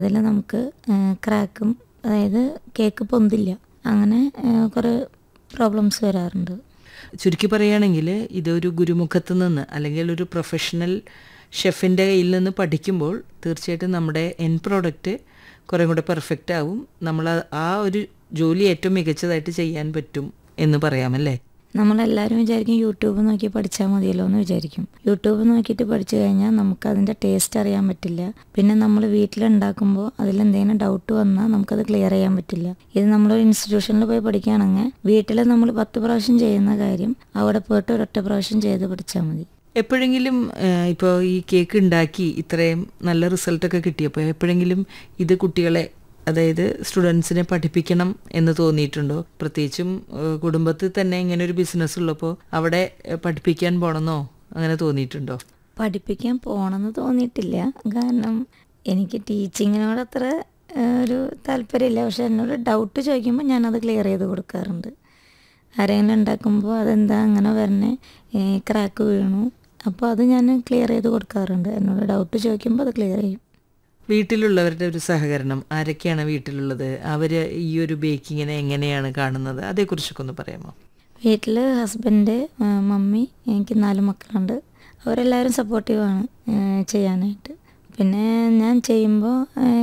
അതിൽ നമുക്ക് ക്രാക്കും അതായത് കേക്ക് പൊന്തില്ല അങ്ങനെ കുറേ പ്രോബ്ലംസ് വരാറുണ്ട് ചുരുക്കി പറയുകയാണെങ്കിൽ ഇതൊരു ഗുരുമുഖത്ത് നിന്ന് അല്ലെങ്കിൽ ഒരു പ്രൊഫഷണൽ ഷെഫിൻ്റെ കയ്യിൽ നിന്ന് പഠിക്കുമ്പോൾ തീർച്ചയായിട്ടും നമ്മുടെ എൻ പ്രോഡക്റ്റ് കുറേ കൂടെ പെർഫെക്റ്റ് ആവും നമ്മൾ ആ- ആ ഒരു ജോലി ഏറ്റവും മികച്ചതായിട്ട് ചെയ്യാൻ പറ്റും എന്ന് പറയാമല്ലേ നമ്മളെല്ലാവരും വിചാരിക്കും യൂട്യൂബ് നോക്കി പഠിച്ചാൽ മതിയല്ലോ എന്ന് വിചാരിക്കും യൂട്യൂബ് നോക്കിയിട്ട് പഠിച്ചു കഴിഞ്ഞാൽ നമുക്ക് അതിൻ്റെ ടേസ്റ്റ് അറിയാൻ പറ്റില്ല പിന്നെ നമ്മൾ വീട്ടിലുണ്ടാക്കുമ്പോൾ അതിലെന്തെങ്കിലും ഡൗട്ട് വന്നാൽ നമുക്കത് ക്ലിയർ ചെയ്യാൻ പറ്റില്ല ഇത് നമ്മളൊരു ഇൻസ്റ്റിറ്റ്യൂഷനിൽ പോയി പഠിക്കുകയാണെങ്കിൽ വീട്ടിൽ നമ്മൾ പത്ത് പ്രാവശ്യം ചെയ്യുന്ന കാര്യം അവിടെ പോയിട്ട് ഒരൊറ്റ പ്രാവശ്യം ചെയ്ത് പഠിച്ചാൽ മതി എപ്പോഴെങ്കിലും ഇപ്പോൾ ഈ കേക്ക് ഉണ്ടാക്കി ഇത്രയും നല്ല റിസൾട്ടൊക്കെ കിട്ടിയപ്പോൾ എപ്പോഴെങ്കിലും ഇത് കുട്ടികളെ അതായത് സ്റ്റുഡൻസിനെ പഠിപ്പിക്കണം എന്ന് തോന്നിയിട്ടുണ്ടോ പ്രത്യേകിച്ചും ഏഹ്, കുടുംബത്തിൽ തന്നെ ഇങ്ങനെ ഒരു ബിസിനസ് ഉള്ളപ്പോൾ അവിടെ ഏഹ്, പഠിപ്പിക്കാൻ പോണമെന്നോ അങ്ങനെ തോന്നിയിട്ടുണ്ടോ പഠിപ്പിക്കാൻ പോകണമെന്ന് തോന്നിയിട്ടില്ല കാരണം എനിക്ക് ടീച്ചിങ്ങിനോട് അത്ര ഏഹ്, ഒരു താല്പര്യമില്ല പക്ഷെ എന്നോട് ഡൗട്ട് ചോദിക്കുമ്പോൾ ഞാനത് ക്ലിയർ ചെയ്ത് കൊടുക്കാറുണ്ട് ആരെങ്കിലും ഉണ്ടാക്കുമ്പോൾ അതെന്താ അങ്ങനെ വരണേ ക്രാക്ക് വീണു അപ്പോൾ അത് ഞാൻ ക്ലിയർ ചെയ്ത് കൊടുക്കാറുണ്ട് എന്നോട് ഡൗട്ട് ചോദിക്കുമ്പോൾ അത് ക്ലിയർ ചെയ്യും വീട്ടിലുള്ളവരുടെ ഒരു സഹകരണം ആരൊക്കെയാണ് വീട്ടിലുള്ളത് അവർ ഈ ഒരു ബേക്കിങ്ങിനെ എങ്ങനെയാണ് കാണുന്നത് അതേക്കുറിച്ചൊക്കെ ഒന്ന് പറയാമോ വീട്ടിൽ ഹസ്ബൻഡ് മമ്മി എനിക്ക് നാല് മക്കളുണ്ട് അവരെല്ലാവരും സപ്പോർട്ടീവാണ് ചെയ്യാനായിട്ട് പിന്നെ ഞാൻ ചെയ്യുമ്പോൾ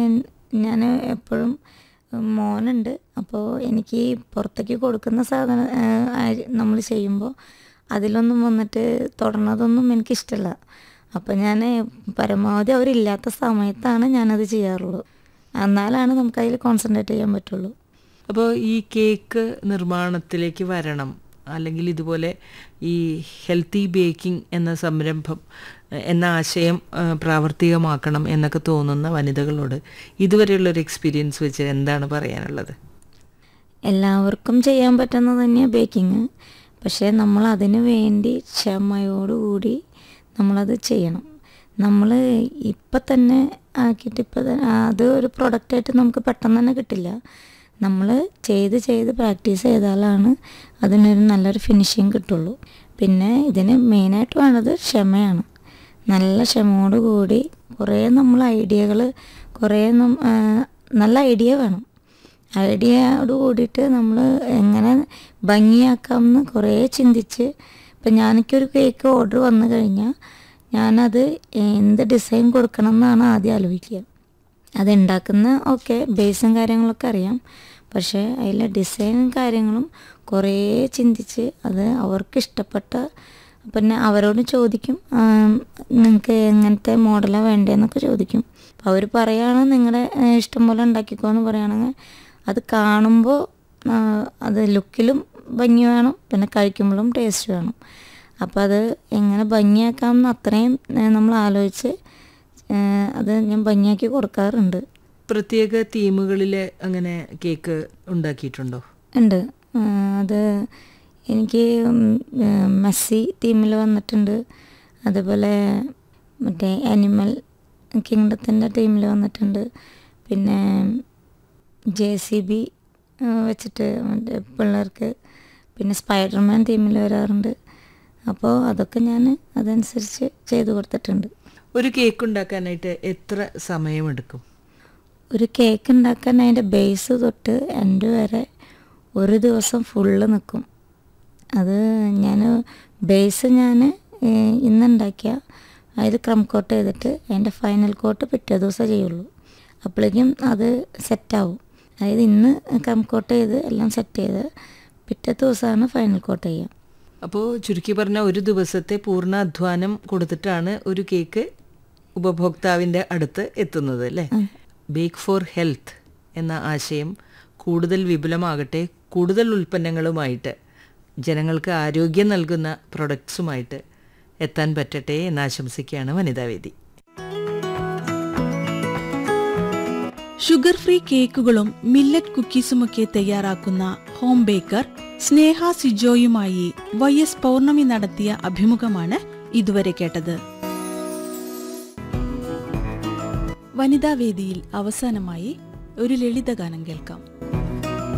ഞാൻ എപ്പോഴും മോനുണ്ട് അപ്പോൾ എനിക്ക് പുറത്തേക്ക് കൊടുക്കുന്ന സാധനം നമ്മൾ ചെയ്യുമ്പോൾ അതിലൊന്നും വന്നിട്ട് തൊടണതൊന്നും എനിക്കിഷ്ടമല്ല അപ്പോൾ ഞാൻ പരമാവധി അവരില്ലാത്ത സമയത്താണ് ഞാനത് ചെയ്യാറുള്ളൂ എന്നാലാണ് നമുക്കതിൽ കോൺസെൻട്രേറ്റ് ചെയ്യാൻ പറ്റുള്ളൂ അപ്പോൾ ഈ കേക്ക് നിർമ്മാണത്തിലേക്ക് വരണം അല്ലെങ്കിൽ ഇതുപോലെ ഈ ഹെൽത്തി ബേക്കിംഗ് എന്ന സംരംഭം എ- എന്ന ആശയം ആ, പ്രാവർത്തികമാക്കണം എന്നൊക്കെ തോന്നുന്ന വനിതകളോട് ഇതുവരെയുള്ളൊരു എക്സ്പീരിയൻസ് വെച്ച് എന്താണ് പറയാനുള്ളത് എല്ലാവർക്കും ചെയ്യാൻ പറ്റുന്നത് തന്നെയാണ് ബേക്കിങ് പക്ഷേ നമ്മൾ അതിന് വേണ്ടി ക്ഷമയോടുകൂടി നമ്മളത് ചെയ്യണം നമ്മൾ ഇപ്പം തന്നെ ആക്കിയിട്ട് ഇപ്പം തന്നെ അത് ഒരു പ്രൊഡക്റ്റായിട്ട് നമുക്ക് പെട്ടെന്ന് തന്നെ കിട്ടില്ല നമ്മൾ ചെയ്ത് ചെയ്ത് പ്രാക്ടീസ് ചെയ്താലാണ് അതിനൊരു നല്ലൊരു ഫിനിഷിങ് കിട്ടുള്ളൂ പിന്നെ ഇതിന് മെയിനായിട്ട് വേണ്ടത് ക്ഷമയാണ് നല്ല ക്ഷമയോടുകൂടി കുറേ നമ്മൾ ഐഡിയകൾ കുറേ നം- ആ, നല്ല ഐഡിയ വേണം ഐഡിയയോട് കൂടിയിട്ട് നമ്മൾ എങ്ങനെ ഭംഗിയാക്കാമെന്ന് കുറേ ചിന്തിച്ച് ഇപ്പം ഞാനിക്കൊരു കേക്ക് ഓർഡർ വന്നു കഴിഞ്ഞാൽ ഞാനത് എന്ത് ഡിസൈൻ കൊടുക്കണം എന്നാണ് ആദ്യം ആലോചിക്കുക അതുണ്ടാക്കുന്ന ഓക്കെ ബേസും കാര്യങ്ങളൊക്കെ അറിയാം പക്ഷേ അതിലെ ഡിസൈനും കാര്യങ്ങളും കുറേ ചിന്തിച്ച് അത് അവർക്ക് ഇഷ്ടപ്പെട്ട പിന്നെ അവരോട് ചോദിക്കും നിങ്ങൾക്ക് എങ്ങനത്തെ മോഡലാണ് വേണ്ടതെന്നൊക്കെ ചോദിക്കും അപ്പോൾ അവർ പറയുകയാണ് നിങ്ങളുടെ ഇഷ്ടം പോലെ ഉണ്ടാക്കിക്കോ എന്ന് പറയുകയാണെങ്കിൽ അത് കാണുമ്പോൾ അത് ലുക്കിലും ഭംഗി വേണം പിന്നെ കഴിക്കുമ്പോഴും ടേസ്റ്റ് വേണം അപ്പോൾ അത് എങ്ങനെ ഭംഗിയാക്കാമെന്ന് അത്രയും നമ്മൾ ആലോചിച്ച് ഏഹ് അത് ഞാൻ ഭംഗിയാക്കി കൊടുക്കാറുണ്ട് പ്രത്യേക തീമുകളിൽ അങ്ങനെ കേക്ക് ഉണ്ടാക്കിയിട്ടുണ്ടോ ഉണ്ട് ഏഹ് അത് എനിക്ക് ഉം, ഏഹ് മെസ്സി തീമിൽ വന്നിട്ടുണ്ട് അതുപോലെ മറ്റേ ആനിമൽ കിങ്ഡത്തിൻ്റെ ടീമിൽ വന്നിട്ടുണ്ട് പിന്നെ ജെ സി ബി വെച്ചിട്ട് മറ്റേ പിള്ളേർക്ക് പിന്നെ സ്പൈഡർമാൻ തീമിൽ വരാറുണ്ട് അപ്പോൾ അതൊക്കെ ഞാൻ അതനുസരിച്ച് ചെയ്തു കൊടുത്തിട്ടുണ്ട് ഒരു കേക്ക് ഉണ്ടാക്കാനായിട്ട് എത്ര സമയമെടുക്കും ഒരു കേക്ക് ഉണ്ടാക്കാൻ അതിൻ്റെ ബേസ് തൊട്ട് എൻ്റെ വരെ ഒരു ദിവസം ഫുള്ള് നിൽക്കും അത് ഞാൻ ബേസ് ഞാൻ ഇന്നുണ്ടാക്കിയ അതായത് ക്രം കോട്ട് ചെയ്തിട്ട് അതിൻ്റെ ഫൈനൽ കോട്ട് പിറ്റേ ദിവസം ചെയ്യുള്ളൂ അപ്പോഴേക്കും അത് സെറ്റാവും അതായത് ഇന്ന് ക്രം കോട്ട് ചെയ്ത് എല്ലാം സെറ്റ് ചെയ്ത് പിറ്റേ ദിവസമാണ് ഫൈനൽ കോട്ട് ചെയ്യുക അപ്പോൾ ചുരുക്കി പറഞ്ഞ ഒരു ദിവസത്തെ പൂർണ്ണ അധ്വാനം കൊടുത്തിട്ടാണ് ഒരു കേക്ക് ഉപഭോക്താവിൻ്റെ അടുത്ത് എത്തുന്നത് അല്ലേ ബേക്ക് ഫോർ ഹെൽത്ത് എന്ന ആശയം കൂടുതൽ വിപുലമാകട്ടെ കൂടുതൽ ഉൽപ്പന്നങ്ങളുമായിട്ട് ജനങ്ങൾക്ക് ആരോഗ്യം നൽകുന്ന പ്രൊഡക്ട്സുമായിട്ട് എത്താൻ പറ്റട്ടെ എന്ന് ആശംസിക്കുകയാണ് വനിതാവേദി ഷുഗർ ഫ്രീ കേക്കുകളും മില്ലറ്റ് കുക്കീസുമൊക്കെ തയ്യാറാക്കുന്ന ഹോം ബേക്കർ സ്നേഹ സിജോയുമായി വൈ എസ് പൗർണമി നടത്തിയ അഭിമുഖമാണ് ഇതുവരെ കേട്ടത് വനിതാവേദിയിൽ അവസാനമായി ഒരു ലളിതഗാനം കേൾക്കാം